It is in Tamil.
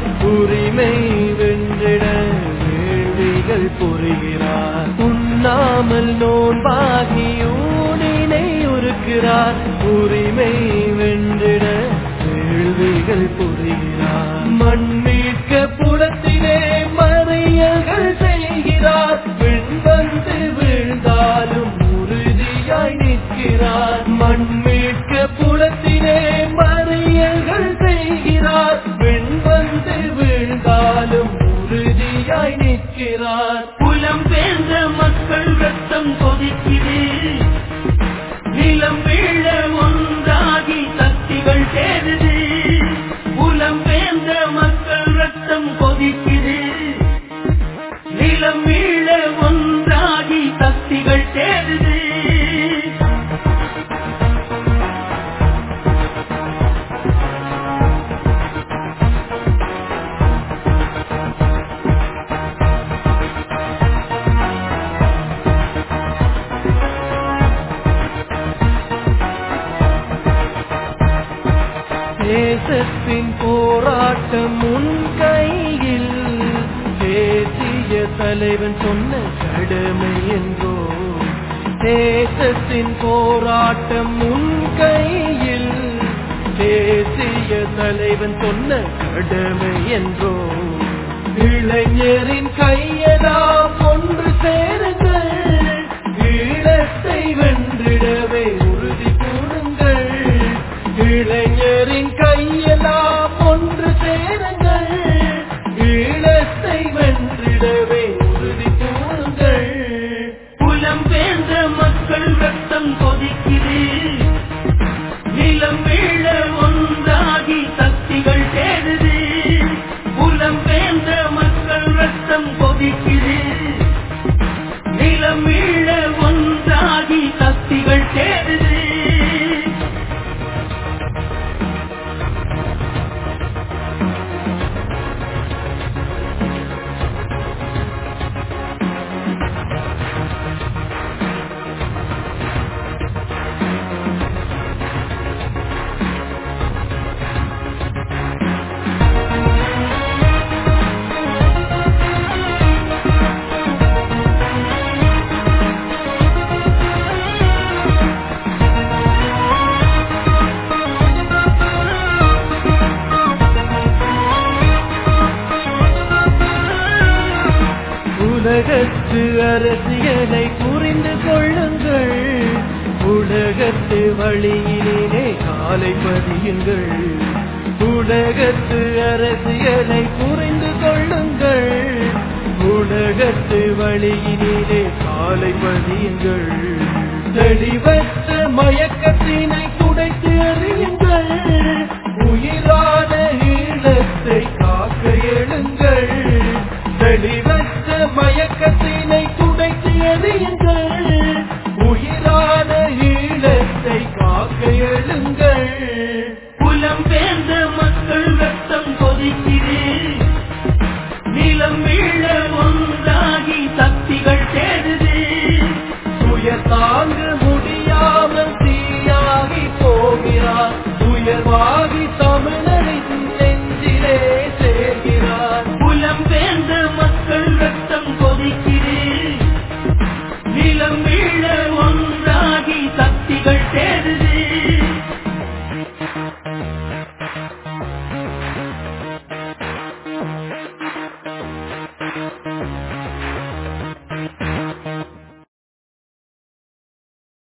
உரிமை வென்றிட வேள்விகள் புரிகிறார் உண்ணாமல் நோன்பாகி ஊனினை உருக்கிறார் உரிமை வென்றிட வேள்விகள் புரிகிறார் மண் மீட்க புலத்திலே மறியல்கள் செய்கிறார் பெண் வந்து வீழ்ந்தாலும் உறுதியாய் நிற்கிறார் மண் மீட்க புலத்திலே மறியல்கள் செய்கிறார் பெண் வந்து வீழ்ந்தாலும் உறுதியாய் நிற்கிறார் புலம் பேர்ந்த மக்கள் ரத்தம் கொதிக்குது நிலம் வீழ ஒன்றாகி சக்திகள் சேருது புலம் பேர்ந்த மக்கள் ரத்தம் கொதிக்குது நிலம் வீழ ஒன்றாகி சக்திகள் சேருது தேசத்தின் போராட்டம் உன் கையில் தேசிய தலைவன் சொன்ன கடமை என்றோ தேசத்தின் போராட்டம் உன் கையில் தேசிய தலைவன் சொன்ன கடமை என்றோ இளைஞரின் கையெல்லாம் ஒன்று சேருங்கள் ஈழத்தை வென்றிடவே உறுதி கூறுங்கள் இளைஞரின் கையெல்லாம் ஒன்று சேருங்கள் ஈழத்தை வென்றிடவே உறுதி கூறுங்கள் புலம் பேர்ந்த மக்கள் ரத்தம் கொதிக்குது நிலம் வீழ ஒன்றாகி சக்திகள் சேருது புலம் பேர்ந்த மக்கள் ரத்தம் கொதிக்குது நிலம் வீழ ஒன்றாகி சக்திகள் சேருது உலகத்து அரசியலை புரிந்து கொள்ளுங்கள் உலகத்து வழியிலே காலை பதியுங்கள் உலகத்து அரசியலை புரிந்து கொள்ளுங்கள் உலகத்து வழியிலே காலை பதியுங்கள் தெளிவற்ற மயக்கத்தினை துடைத்து எறியுங்கள் உயிரான ஈழத்தை காக்க எழுங்கள் தெளிவற்ற மயக்கத்தினை துடைத்து எறியுங்கள் உயிரான ஈழத்தை காக்க எழுங்கள் புலம் பேர்ந்த மக்கள் ரத்தம் கொதிக்குது நிலம் வீழ ஒன்று